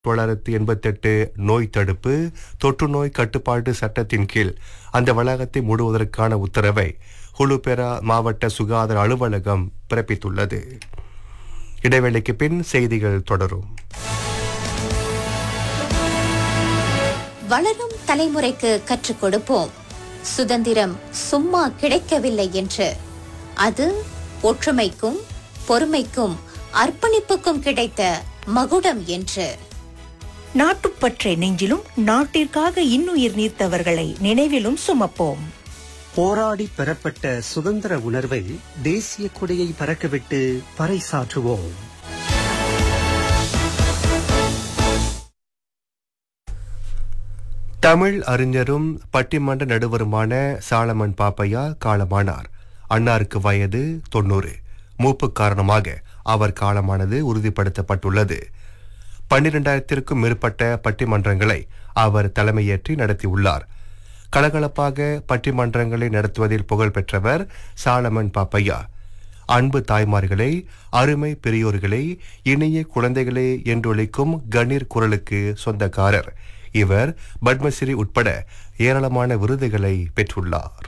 தொள்ளாயிரத்தி எண்பத்தெட்டு நோய் தடுப்பு தொற்று நோய் கட்டுப்பாட்டு சட்டத்தின் கீழ் அந்த வளாகத்தை மூடுவதற்கான உத்தரவை ஹுலுபெரா மாவட்ட சுகாதார அலுவலகம் பிறப்பித்துள்ளது இடைவேளைக்கு பின் செய்திகள் தொடரும் வளரும் தலைமுறைக்கு கற்றுக் கொடுப்போம் சுதந்திரம் சும்மா கிடைக்கவில்லை என்று அது ஒற்றுமைக்கும் பொறுமைக்கும் அர்ப்பணிப்புக்கும் கிடைத்த மகுடம் என்று நாட்டுப்பற்றை நெஞ்சிலும் நாட்டிற்காக இன்னுயிர் நீர்த்தவர்களை நினைவிலும் சுமப்போம் போராடி பெறப்பட்ட சுதந்திர உணர்வை தேசிய கொடியை பறக்கவிட்டு பறைசாற்றுவோம் தமிழ் அறிஞரும் பட்டிமன்ற நடுவருமான சாலமன் பாப்பையா காலமானார் அன்னாருக்கு வயது தொண்ணூறு மூப்பு காரணமாக அவர் காலமானது உறுதிப்படுத்தப்பட்டுள்ளது பன்னிரெண்டாயிரத்திற்கும் மேற்பட்ட பட்டிமன்றங்களை அவர் தலைமையேற்றி நடத்தியுள்ளார் கலகலப்பாக பட்டிமன்றங்களை நடத்துவதில் புகழ் பெற்றவர் சாலமன் பாப்பையா அன்பு தாய்மார்களே அருமை பெரியோர்களே இனிய குழந்தைகளே என்றொழிக்கும் கணீர் குரலுக்கு சொந்தக்காரர் இவர் பத்மஸ்ரீ உட்பட ஏராளமான விருதுகளை பெற்றுள்ளார்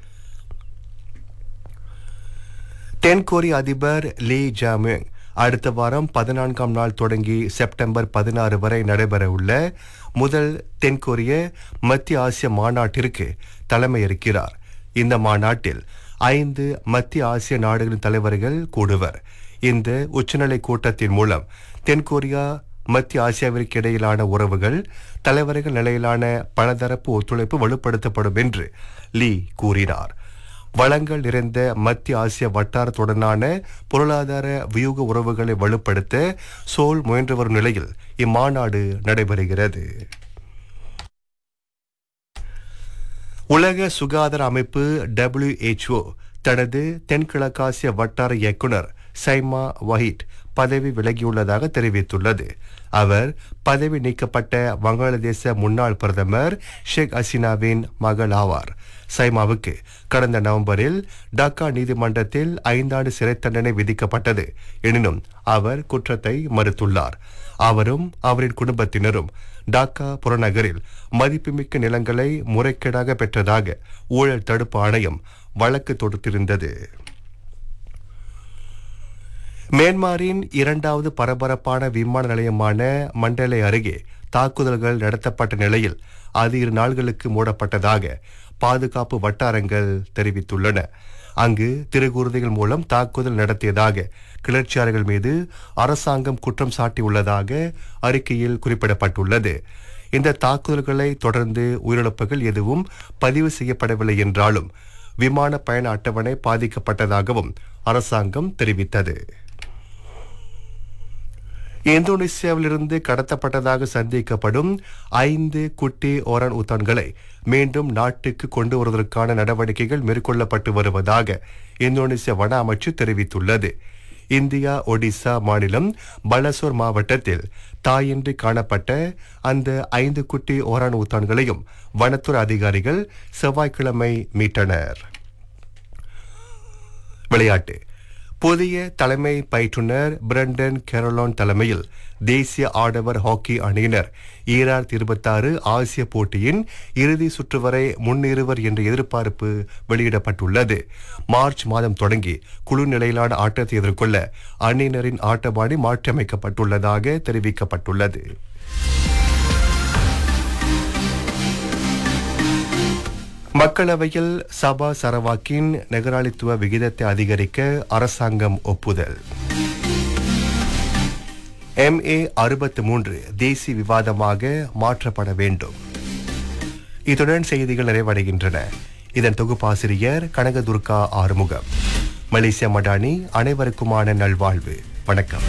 தென்கொரிய அதிபர் லீ ஜாமிங் அடுத்த வாரம் பதினான்காம் நாள் தொடங்கி செப்டம்பர் பதினாறு வரை நடைபெறவுள்ள முதல் தென்கொரிய மத்திய ஆசிய மாநாட்டிற்கு தலைமையேற்கிறார் இந்த மாநாட்டில் ஐந்து மத்திய ஆசிய நாடுகளின் தலைவர்கள் கூடுவர் இந்த உச்சநிலை கூட்டத்தின் மூலம் தென்கொரியா மத்திய ஆசியாவிற்கு இடையிலான உறவுகள் தலைவர்கள் நிலையிலான பலதரப்பு ஒத்துழைப்பு வலுப்படுத்தப்படும் என்று லீ கூறினார் வளங்கள் நிறைந்த மத்திய ஆசிய வட்டாரத்துடனான பொருளாதார வியூக உறவுகளை வலுப்படுத்த சோல் முயன்று வரும் நிலையில் இம்மாநாடு நடைபெறுகிறது உலக சுகாதார அமைப்பு WHO தனது தென்கிழக்காசிய வட்டார இயக்குனர் சைமா வஹிட் பதவி விலகியுள்ளதாக தெரிவித்துள்ளது அவர் பதவி நீக்கப்பட்ட வங்காளதேச முன்னாள் பிரதமர் ஷேக் ஹசீனாவின் மகள் ஆவார் சைமாவுக்கு கடந்த நவம்பரில் டாக்கா நீதிமன்றத்தில் ஐந்தாண்டு சிறை தண்டனை விதிக்கப்பட்டது எனினும் அவர் குற்றத்தை மறுத்துள்ளார் அவரும் அவரின் குடும்பத்தினரும் டாக்கா புறநகரில் மதிப்புமிக்க நிலங்களை முறைகேடாக பெற்றதாக ஊழல் தடுப்பு ஆணையம் வழக்கு தொடுத்திருந்தது மியான்மரின் இரண்டாவது பரபரப்பான விமான நிலையமான மண்டலை அருகே தாக்குதல்கள் நடத்தப்பட்ட நிலையில் அது இரு நாள்களுக்கு மூடப்பட்டதாக பாதுகாப்பு வட்டாரங்கள் தெரிவித்துள்ளன அங்கு திருகுருதிகள் மூலம் தாக்குதல் நடத்தியதாக கிளர்ச்சியாளர்கள் மீது அரசாங்கம் குற்றம் சாட்டியுள்ளதாக அறிக்கையில் குறிப்பிடப்பட்டுள்ளது இந்த தாக்குதல்களை தொடர்ந்து உயிரிழப்புகள் எதுவும் பதிவு செய்யப்படவில்லை என்றாலும் விமான பயண அட்டவணை பாதிக்கப்பட்டதாகவும் அரசாங்கம் தெரிவித்தது இந்தோனேசியாவிலிருந்து கடத்தப்பட்டதாக சந்தேகிக்கப்படும் ஐந்து குட்டி ஓரன் உத்தான்களை மீண்டும் நாட்டுக்கு கொண்டு வருவதற்கான நடவடிக்கைகள் மேற்கொள்ளப்பட்டு வருவதாக இந்தோனேசிய வன அமைச்சு தெரிவித்துள்ளது இந்தியா ஒடிசா மாநிலம் பலசோர் மாவட்டத்தில் தாயின்றி காணப்பட்ட அந்த ஐந்து குட்டி ஓரான் ஊத்தான்களையும் வனத்துறை அதிகாரிகள் செவ்வாய்க்கிழமை மீட்டனர் விளையாட்டு புதிய தலைமை பயிற்றுனர் பிரண்டன் கெரோலான் தலைமையில் தேசிய ஆடவர் ஹாக்கி அணியினர் ஈராயிரத்தி இருபத்தாறு ஆசிய போட்டியின் இறுதி சுற்று வரை முன்னேறுவர் என்ற எதிர்பார்ப்பு வெளியிடப்பட்டுள்ளது மார்ச் மாதம் தொடங்கி குழு நிலையிலான ஆட்டத்தை எதிர்கொள்ள அணியினரின் ஆட்டபாணி மாற்றியமைக்கப்பட்டுள்ளதாக தெரிவிக்கப்பட்டுள்ளது மக்களவையில் சபா சரவாக்கின் நகராளித்துவ விகிதத்தை அதிகரிக்க அரசாங்கம் ஒப்புதல் எம்ஏ அறுபத்து மூன்று தேசிய விவாதமாக மாற்றப்பட வேண்டும் இத்துடன் செய்திகள் நிறைவடைகின்றன இதன் தொகுப்பாசிரியர் கனகதுர்கா ஆறுமுகம் மலேசிய மடானி அனைவருக்குமான நல்வாழ்வு வணக்கம்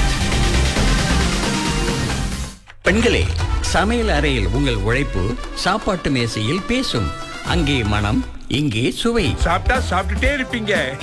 பெண்களே சமையல் அறையில் உங்கள் உழைப்பு சாப்பாட்டு மேசையில் பேசும் அங்கே மனம் இங்கே சுவை சாப்பிட்டா சாப்பிட்டுட்டே இருப்பீங்க